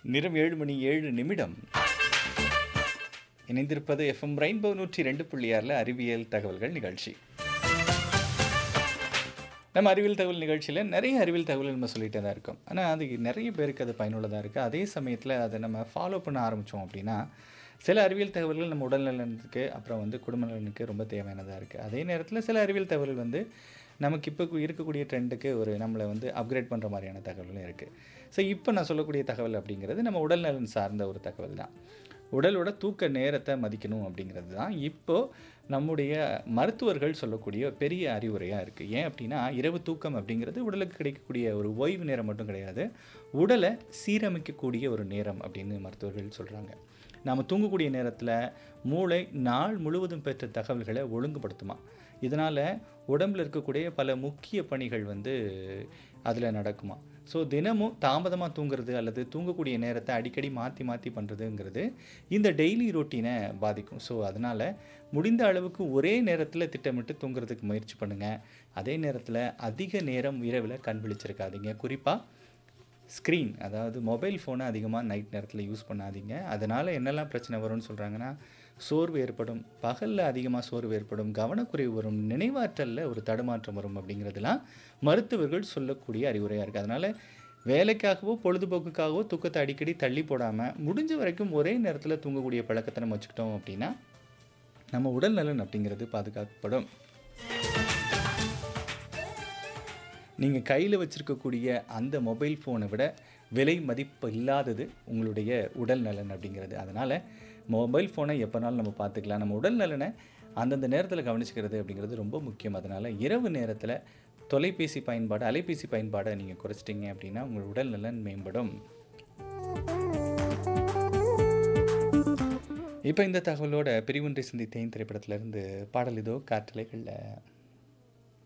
நிறம் ஏழு மணி ஏழு நிமிடம் இணைந்திருப்பது எஃப்எம் ரெயின்போ நூற்றி ரெண்டு புள்ளி ஆறில் அறிவியல் தகவல்கள் நிகழ்ச்சி நம்ம அறிவியல் தகவல் நிகழ்ச்சியில் நிறைய அறிவியல் தகவல் நம்ம சொல்லிகிட்டே தான் இருக்கோம் ஆனால் அது நிறைய பேருக்கு அது பயனுள்ளதாக இருக்குது அதே சமயத்தில் அதை நம்ம ஃபாலோ பண்ண ஆரம்பித்தோம் அப்படின்னா சில அறிவியல் தகவல்கள் நம்ம உடல் நலனுக்கு அப்புறம் வந்து குடும்ப நலனுக்கு ரொம்ப தேவையானதாக இருக்குது அதே நேரத்தில் சில அறிவியல் தகவல் வந்து நமக்கு இப்போ இருக்கக்கூடிய ட்ரெண்டுக்கு ஒரு நம்மளை வந்து அப்கிரேட் பண்ணுற மாதிரியான தகவலும் இருக்குது ஸோ இப்போ நான் சொல்லக்கூடிய தகவல் அப்படிங்கிறது நம்ம உடல் நலன் சார்ந்த ஒரு தகவல் தான் உடலோட தூக்க நேரத்தை மதிக்கணும் அப்படிங்கிறது தான் இப்போது நம்முடைய மருத்துவர்கள் சொல்லக்கூடிய பெரிய அறிவுரையாக இருக்குது ஏன் அப்படின்னா இரவு தூக்கம் அப்படிங்கிறது உடலுக்கு கிடைக்கக்கூடிய ஒரு ஓய்வு நேரம் மட்டும் கிடையாது உடலை சீரமைக்கக்கூடிய ஒரு நேரம் அப்படின்னு மருத்துவர்கள் சொல்கிறாங்க நாம் தூங்கக்கூடிய நேரத்தில் மூளை நாள் முழுவதும் பெற்ற தகவல்களை ஒழுங்குபடுத்துமா இதனால் உடம்பில் இருக்கக்கூடிய பல முக்கிய பணிகள் வந்து அதில் நடக்குமா ஸோ தினமும் தாமதமாக தூங்குறது அல்லது தூங்கக்கூடிய நேரத்தை அடிக்கடி மாற்றி மாற்றி பண்ணுறதுங்கிறது இந்த டெய்லி ரொட்டீனை பாதிக்கும் ஸோ அதனால் முடிந்த அளவுக்கு ஒரே நேரத்தில் திட்டமிட்டு தூங்குறதுக்கு முயற்சி பண்ணுங்கள் அதே நேரத்தில் அதிக நேரம் இரவில் கண் விழிச்சிருக்காதீங்க குறிப்பாக ஸ்க்ரீன் அதாவது மொபைல் ஃபோனை அதிகமாக நைட் நேரத்தில் யூஸ் பண்ணாதீங்க அதனால் என்னெல்லாம் பிரச்சனை வரும்னு சொல்கிறாங்கன்னா சோர்வு ஏற்படும் பகலில் அதிகமாக சோர்வு ஏற்படும் கவனக்குறைவு வரும் நினைவாற்றலில் ஒரு தடுமாற்றம் வரும் அப்படிங்கிறதுலாம் மருத்துவர்கள் சொல்லக்கூடிய அறிவுரையாக இருக்குது அதனால் வேலைக்காகவோ பொழுதுபோக்குக்காகவோ தூக்கத்தை அடிக்கடி தள்ளி போடாமல் முடிஞ்ச வரைக்கும் ஒரே நேரத்தில் தூங்கக்கூடிய பழக்கத்தை நம்ம வச்சுக்கிட்டோம் அப்படின்னா நம்ம உடல் நலன் அப்படிங்கிறது பாதுகாக்கப்படும் நீங்கள் கையில் வச்சுருக்கக்கூடிய அந்த மொபைல் ஃபோனை விட விலை மதிப்பு இல்லாதது உங்களுடைய உடல் நலன் அப்படிங்கிறது அதனால் மொபைல் ஃபோனை எப்போனாலும் நம்ம பார்த்துக்கலாம் நம்ம உடல் நலனை அந்தந்த நேரத்தில் கவனிச்சுக்கிறது அப்படிங்கிறது ரொம்ப முக்கியம் அதனால் இரவு நேரத்தில் தொலைபேசி பயன்பாடு அலைபேசி பயன்பாடை நீங்கள் குறைச்சிட்டிங்க அப்படின்னா உங்கள் உடல் நலன் மேம்படும் இப்போ இந்த தகவலோட பிரிவொன்றை சிந்தித்தேன் திரைப்படத்திலிருந்து பாடல் இதோ காற்றலைகளில்